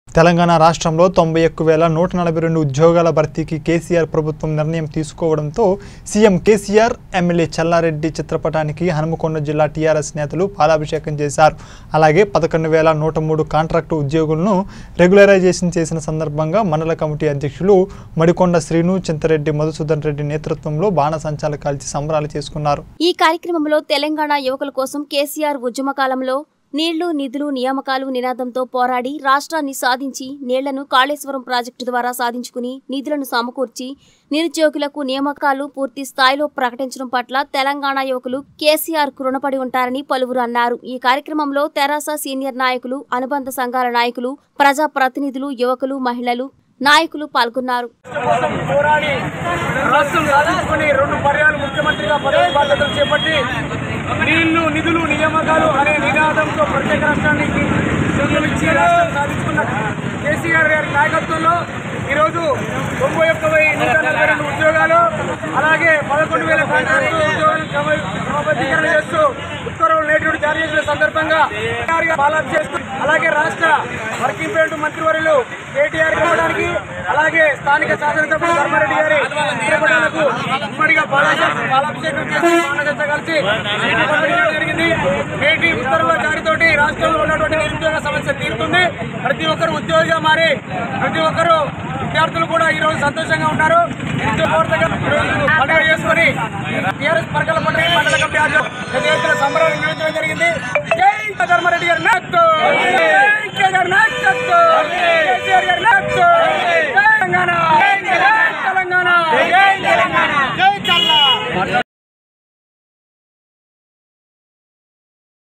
తెలంగాణ రాష్ట్రంలో తొంభై ఒక్క వేల నూట నలభై రెండు ఉద్యోగాల భర్తీకి కేసీఆర్ ప్రభుత్వం నిర్ణయం తీసుకోవడంతో సీఎం కేసీఆర్ ఎమ్మెల్యే చల్లారెడ్డి చిత్రపటానికి హనుమకొండ జిల్లా టీఆర్ఎస్ నేతలు పాలాభిషేకం చేశారు అలాగే పదకొండు వేల నూట మూడు కాంట్రాక్టు ఉద్యోగులను రెగ్యులరైజేషన్ చేసిన సందర్భంగా మండల కమిటీ అధ్యక్షులు మడికొండ శ్రీను చింతరెడ్డి మధుసూదన్ రెడ్డి నేతృత్వంలో బాణసంచాలు కాల్చి సంబరాలు చేసుకున్నారు ఈ కార్యక్రమంలో తెలంగాణ యువకుల కోసం కేసీఆర్ ఉద్యమ కాలంలో నీళ్లు నిధులు నియామకాలు నినాదంతో పోరాడి రాష్ట్రాన్ని సాధించి నీళ్లను కాళేశ్వరం ప్రాజెక్టు ద్వారా సాధించుకుని నిధులను సమకూర్చి నిరుద్యోగులకు నియామకాలు పూర్తి స్థాయిలో ప్రకటించడం పట్ల తెలంగాణ యువకులు కేసీఆర్ కు రుణపడి ఉంటారని పలువురు అన్నారు ఈ కార్యక్రమంలో తెరాస సీనియర్ నాయకులు అనుబంధ సంఘాల నాయకులు ప్రజా ప్రతినిధులు యువకులు మహిళలు నాయకులు పాల్గొన్నారు కోసం పోరాడి రాష్ట్రం సాధించుకొని రెండు పర్యాలు ముఖ్యమంత్రిగా పదవి బాధ్యతలు చేపట్టి నీళ్లు నిధులు నియామకాలు అనే నినాదంతో ప్రత్యేక రాష్ట్రానికి జన్మనిచ్చి రాష్ట్రం సాధించుకున్న కేసీఆర్ గారి నాయకత్వంలో ఈరోజు తొంభై ఒక్క వెయ్యి నూట నలభై రెండు ఉద్యోగాలు అలాగే పదకొండు వేల కాంట్రాక్టు ఉద్యోగాలు క్రమ- క్రమబద్ధీకరణ చేస్తూ ఉత్తర్వులు నేటి జారీ చేసిన సందర్భంగా కేటీఆర్ గా పాలన చేస్తూ అలాగే రాష్ట్ర వర్కింగ్ ప్రెసిడెంట్ మంత్రివర్యులు కేటీఆర్ ఇవ్వడానికి అలాగే స్థానిక శాసనసభ్యులు ధర్మారెడ్డి గారి చేపట్టాలకు ఉమ్మడిగా పాలాభిషేకం పాలాభిషేకం చేసి మానగంట కలిసి నీటి పంపిణీ చేయడం జరిగింది నేటి ఉత్తర్వుల జారీతోటి రాష్ట్రంలో ఉన్నటువంటి నిరుద్యోగ సమస్య తీరుతుంది ప్రతి ఒక్కరు ఉద్యోగిగా మారి ప్రతి ఒక్కరు విద్యార్థులు కూడా ఈ రోజు సంతోషంగా ఉన్నారు నిరుద్యోగపూరితంగా ఈ రోజు పండుగ చేసుకొని టీఆర్ఎస్ పరకల పండుగ మండల కమిటీ ఆధ్వర్యంలో పెద్ద ఎత్తున సంబరాలు నిర్వహించడం జరిగింది జై